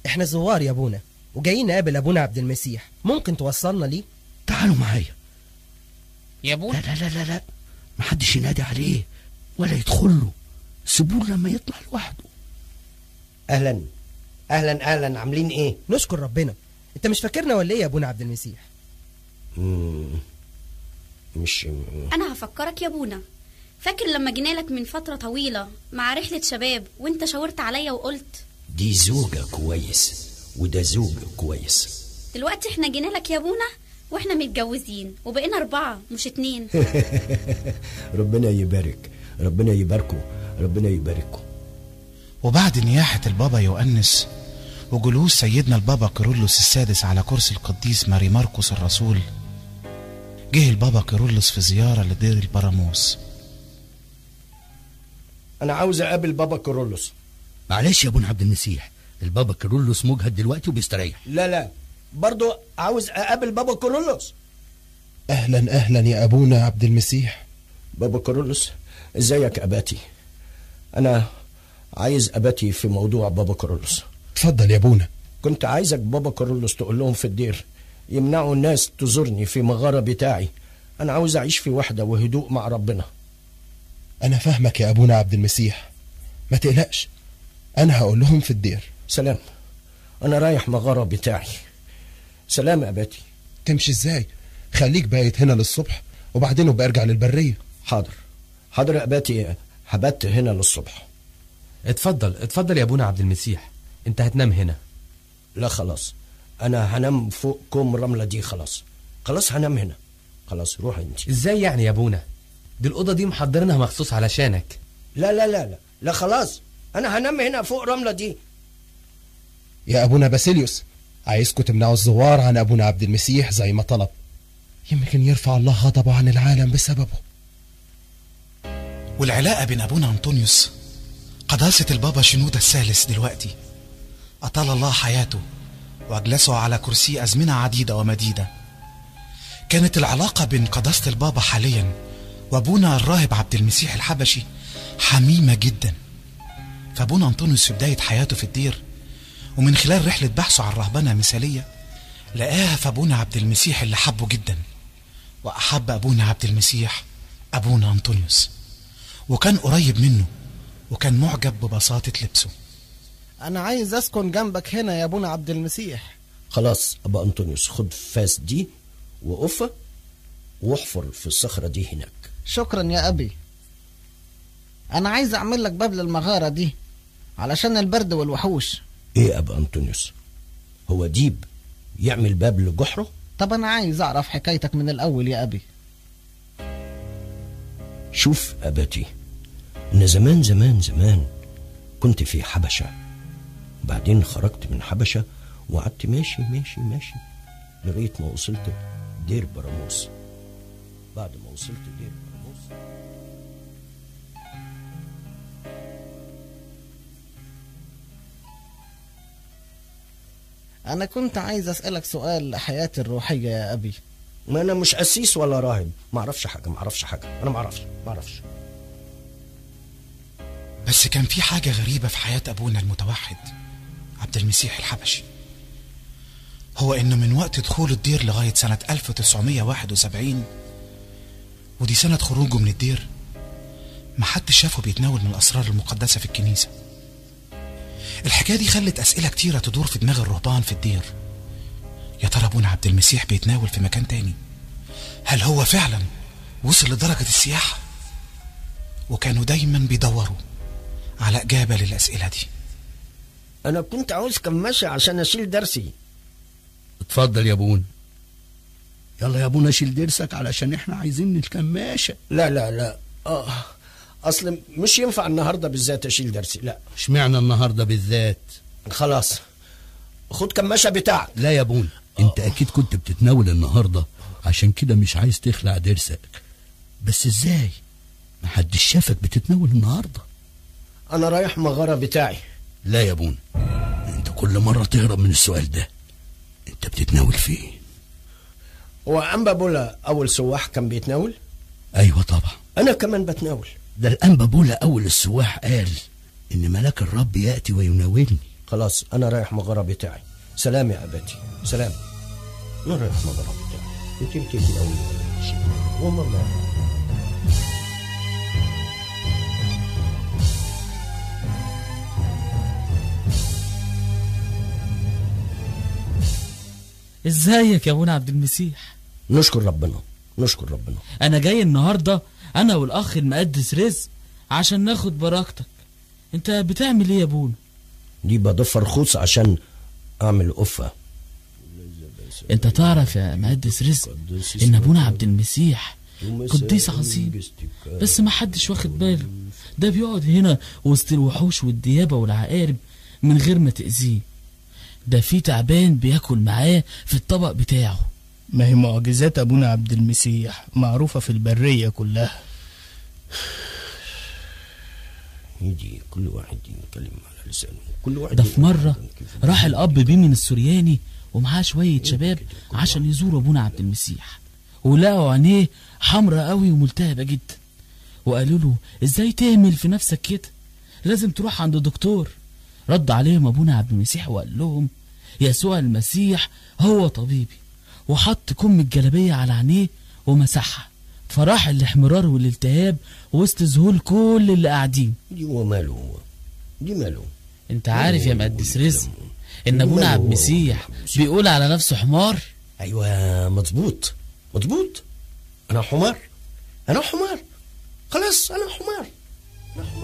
احنا زوار يا ابونا وجايين نقابل ابونا عبد المسيح ممكن توصلنا ليه تعالوا معايا يا ابونا لا لا لا لا لا محدش ينادي عليه ولا يدخل له سيبوه لما يطلع لوحده اهلا اهلا اهلا عاملين ايه نشكر ربنا انت مش فاكرنا ولا ايه يا ابونا عبد المسيح مم. مش انا هفكرك يا بونا فاكر لما جينا لك من فترة طويلة مع رحلة شباب وانت شاورت عليا وقلت دي زوجة كويس وده زوج كويس دلوقتي احنا جينا لك يا بونا واحنا متجوزين وبقينا اربعة مش اتنين ربنا يبارك ربنا يباركه ربنا يباركه وبعد نياحة البابا يؤنس وجلوس سيدنا البابا كيرلس السادس على كرسي القديس ماري ماركوس الرسول جه البابا كيرلس في زيارة لدير البراموس انا عاوز اقابل بابا كورولوس معلش يا ابونا عبد المسيح البابا كيرلس مجهد دلوقتي وبيستريح لا لا برضو عاوز اقابل بابا كورولوس أهلا أهلا يا أبونا عبد المسيح بابا كورولوس ازيك اباتي انا عايز اباتي في موضوع بابا كورولوس اتفضل يا أبونا كنت عايزك بابا كورولوس تقول لهم في الدير يمنعوا الناس تزورني في مغارة بتاعي انا عاوز اعيش في وحدة وهدوء مع ربنا أنا فاهمك يا أبونا عبد المسيح ما تقلقش أنا هقول لهم في الدير سلام انا رايح مغارة بتاعي سلام يا اباتي تمشي إزاي خليك بايت هنا للصبح وبعدين ابقى ارجع للبرية حاضر حاضر يا اباتي هبت هنا للصبح اتفضل اتفضل يا ابونا عبد المسيح انت هتنام هنا لا خلاص انا هنام فوق كوم رملة دي خلاص خلاص هنام هنا خلاص روح انت ازاي يعني يا ابونا دي الاوضه دي محضرينها مخصوص علشانك لا لا لا لا لا خلاص انا هنام هنا فوق رملة دي يا أبونا باسيليوس عايزكم تمنعوا الزوار عن أبونا عبد المسيح زي ما طلب يمكن يرفع الله غضبه عن العالم بسببه والعلاقة بين أبونا أنطونيوس قداسة البابا شنودة الثالث دلوقتي أطال الله حياته وأجلسه على كرسي أزمنة عديدة ومديدة كانت العلاقة بين قداسة البابا حاليا وأبونا الراهب عبد المسيح الحبشي حميمة جدا فأبونا أنطونيوس في بداية حياته في الدير ومن خلال رحلة بحثه عن رهبنة مثالية لقاها في أبونا عبد المسيح اللي حبه جدا وأحب أبونا عبد المسيح أبونا أنطونيوس وكان قريب منه وكان معجب ببساطة لبسه انا عايز اسكن جنبك هنا يا ابونا عبد المسيح خلاص ابا انطونيوس خد فاس دي وقفة واحفر في الصخرة دي هناك شكرا يا ابي انا عايز اعمل لك باب للمغارة دي علشان البرد والوحوش ايه ابا انطونيوس هو ديب يعمل باب لجحره طب انا عايز اعرف حكايتك من الاول يا ابي شوف اباتي ان زمان زمان زمان كنت في حبشة بعدين خرجت من حبشة وقعدت ماشي ماشي ماشي لغاية ما وصلت دير براموس بعد ما وصلت دير براموس انا كنت عايز اسالك سؤال لحياتي الروحيه يا ابي ما انا مش قسيس ولا راهب ما اعرفش حاجه ما اعرفش حاجه انا ما اعرفش ما اعرفش بس كان في حاجة غريبة في حياة أبونا المتوحد عبد المسيح الحبشي هو إنه من وقت دخول الدير لغاية سنة 1971 ودي سنة خروجه من الدير محدش شافه بيتناول من الأسرار المقدسة في الكنيسة الحكاية دي خلت أسئلة كتيرة تدور في دماغ الرهبان في الدير يا ترى أبونا عبد المسيح بيتناول في مكان تاني هل هو فعلا وصل لدرجة السياحة وكانوا دايما بيدوروا على إجابة للأسئلة دي انا كنت عاوز كماشة عشان اشيل درسي اتفضل يا ابونا يلا يا ابونا شيل درسك علشان احنا عايزين الكماشة لا لا لا اه اصل مش ينفع النهارده بالذات اشيل درسي لا اشمعنى النهارده بالذات خلاص خد كماشة بتاعك لا يا ابونا انت اكيد كنت بتتناول النهارده عشان كده مش عايز تخلع درسك بس ازاي محدش شافك بتتناول النهارده انا رايح مغارة بتاعي لا يا ابونا انت كل مرة تهرب من السؤال ده انت بتتناول فين هو انبا بولا اول سواح كان بيتناول ايوه طبعا انا كمان بتناول ده الانبا بولا اول السواح قال ان ملاك الرب ياتي ويناولني خلاص انا رايح مغاره بتاعي سلام يا اباتي سلام انا رايح مغاره بتاعي انت بتيجي الاول وماما ازيك يا ابونا عبد المسيح نشكر ربنا نشكر ربنا انا جاي النهارده انا والاخ المقدس رزق عشان ناخد بركتك انت بتعمل ايه يا ابونا دي بضيف رخوص عشان اعمل قفه انت تعرف يا مقدس رزق ان ابونا عبد المسيح قديس عظيم بس ما حدش واخد باله ده بيقعد هنا وسط الوحوش والديابة والعقارب من غير ما تأذيه ده في تعبان بياكل معاه في الطبق بتاعه ما هي معجزات أبونا عبد المسيح معروفة في البرية كلها يجي كل واحد يتكلم على لسانه كل واحد ده في مرة راح الأب بيه من السورياني ومعاه شوية شباب عشان يزوروا أبونا عبد المسيح ولقوا عينيه حمرة قوي وملتهبة جدا وقالوا له ازاي تعمل في نفسك كده لازم تروح عند دكتور رد عليهم ابونا عبد المسيح وقال لهم يسوع المسيح هو طبيبي وحط كم الجلابية على عينيه ومسحها فراح الاحمرار والالتهاب وسط ذهول كل اللي قاعدين دي هو ماله هو دي ماله انت عارف يا مقدس رزق ان ابونا عبد المسيح بيقول على نفسه حمار ايوه مظبوط مظبوط انا حمار انا حمار خلاص انا حمار